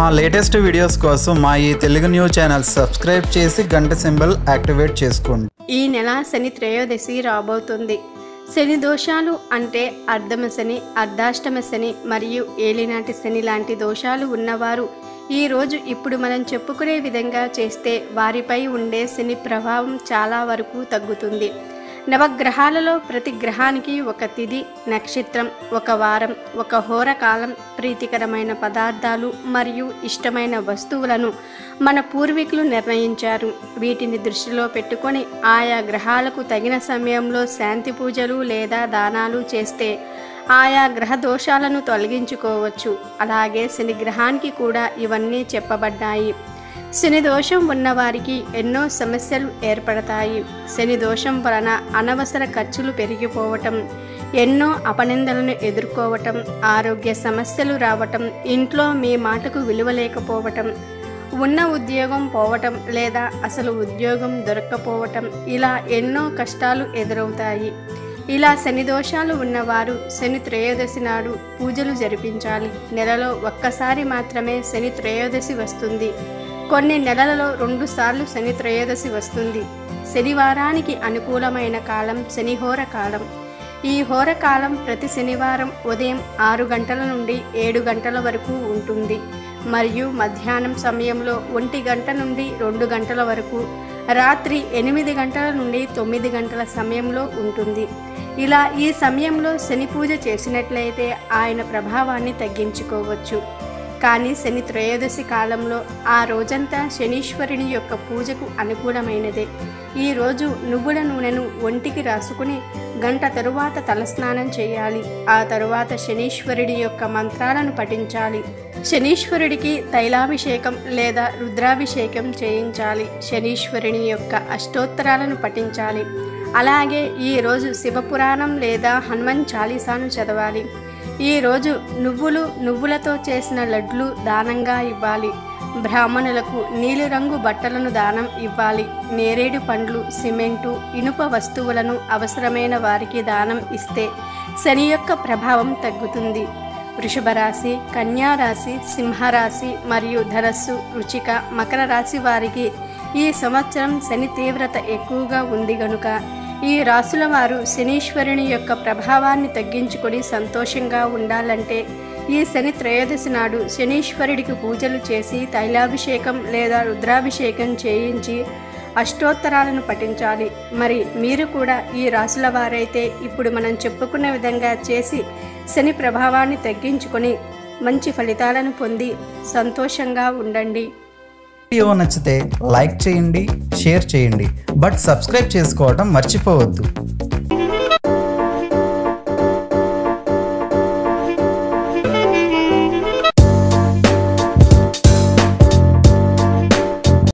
మా latest videos కోసం మా ఈ తెలుగు న్యూస్ ఛానల్ సబ్స్క్రైబ్ చేసి గంట సింబల్ యాక్టివేట్ చేసుకోండి ఈ నెల శని త్రయోదశి రాబోతుంది శని దోషాలు అంటే అర్ధమ శని అర్ధాష్టమ శని మరియు ఏలినాటి శని లాంటి దోషాలు ఉన్నవారు ఈ రోజు ఇప్పుడు మనం చెప్పుకునే విధంగా చేస్తే వారిపై ఉండే శని ప్రభావం చాలా వరకు తగ్గుతుంది నవగ్రహాలలో ప్రతి గ్రహానికి ఒక తిథి నక్షత్రం ఒక వారం ఒక హోర కాలం ప్రీతికరమైన పదార్థాలు మరియు ఇష్టమైన వస్తువులను మన పూర్వీకులు నిర్ణయించారు వీటిని దృష్టిలో పెట్టుకొని ఆయా గ్రహాలకు తగిన సమయంలో శాంతి పూజలు లేదా దానాలు చేస్తే ఆయా గ్రహ దోషాలను తొలగించుకోవచ్చు అలాగే శని గ్రహానికి కూడా ఇవన్నీ చెప్పబడ్డాయి శని దోషం ఉన్నవారికి ఎన్నో సమస్యలు ఏర్పడతాయి శని దోషం వలన అనవసర ఖర్చులు పెరిగిపోవటం ఎన్నో అపనిందలను ఎదుర్కోవటం ఆరోగ్య సమస్యలు రావటం ఇంట్లో మీ మాటకు విలువ లేకపోవటం ఉన్న ఉద్యోగం పోవటం లేదా అసలు ఉద్యోగం దొరక్కపోవటం ఇలా ఎన్నో కష్టాలు ఎదురవుతాయి ఇలా శని దోషాలు ఉన్నవారు శని త్రయోదశి నాడు పూజలు జరిపించాలి నెలలో ఒక్కసారి మాత్రమే శని త్రయోదశి వస్తుంది కొన్ని నెలలలో రెండుసార్లు శని త్రయోదశి వస్తుంది శనివారానికి అనుకూలమైన కాలం శనిహోర కాలం ఈ హోర కాలం ప్రతి శనివారం ఉదయం ఆరు గంటల నుండి ఏడు గంటల వరకు ఉంటుంది మరియు మధ్యాహ్నం సమయంలో ఒంటి గంట నుండి రెండు గంటల వరకు రాత్రి ఎనిమిది గంటల నుండి తొమ్మిది గంటల సమయంలో ఉంటుంది ఇలా ఈ సమయంలో శని పూజ చేసినట్లయితే ఆయన ప్రభావాన్ని తగ్గించుకోవచ్చు కానీ శని త్రయోదశి కాలంలో ఆ రోజంతా శనీశ్వరుని యొక్క పూజకు అనుకూలమైనదే ఈ రోజు నువ్వుల నూనెను ఒంటికి రాసుకుని గంట తరువాత తలస్నానం చేయాలి ఆ తరువాత శనీశ్వరుడి యొక్క మంత్రాలను పఠించాలి శనీశ్వరుడికి తైలాభిషేకం లేదా రుద్రాభిషేకం చేయించాలి శనీశ్వరుని యొక్క అష్టోత్తరాలను పఠించాలి అలాగే ఈ రోజు శివపురాణం లేదా హనుమన్ చాలీసాను చదవాలి ఈ రోజు నువ్వులు నువ్వులతో చేసిన లడ్లు దానంగా ఇవ్వాలి బ్రాహ్మణులకు నీలిరంగు బట్టలను దానం ఇవ్వాలి నేరేడు పండ్లు సిమెంటు ఇనుప వస్తువులను అవసరమైన వారికి దానం ఇస్తే శని యొక్క ప్రభావం తగ్గుతుంది వృషభ రాశి కన్యా రాశి సింహరాశి మరియు ధనస్సు రుచిక మకర రాశి వారికి ఈ సంవత్సరం శని తీవ్రత ఎక్కువగా ఉంది గనుక ఈ రాసుల వారు శనీశ్వరుని యొక్క ప్రభావాన్ని తగ్గించుకొని సంతోషంగా ఉండాలంటే ఈ శని త్రయోదశి నాడు శనీశ్వరుడికి పూజలు చేసి తైలాభిషేకం లేదా రుద్రాభిషేకం చేయించి అష్టోత్తరాలను పఠించాలి మరి మీరు కూడా ఈ రాసుల వారైతే ఇప్పుడు మనం చెప్పుకున్న విధంగా చేసి శని ప్రభావాన్ని తగ్గించుకొని మంచి ఫలితాలను పొంది సంతోషంగా ఉండండి వీడియో నచ్చితే లైక్ చేయండి షేర్ చేయండి బట్ సబ్స్క్రైబ్ చేసుకోవడం మర్చిపోవద్దు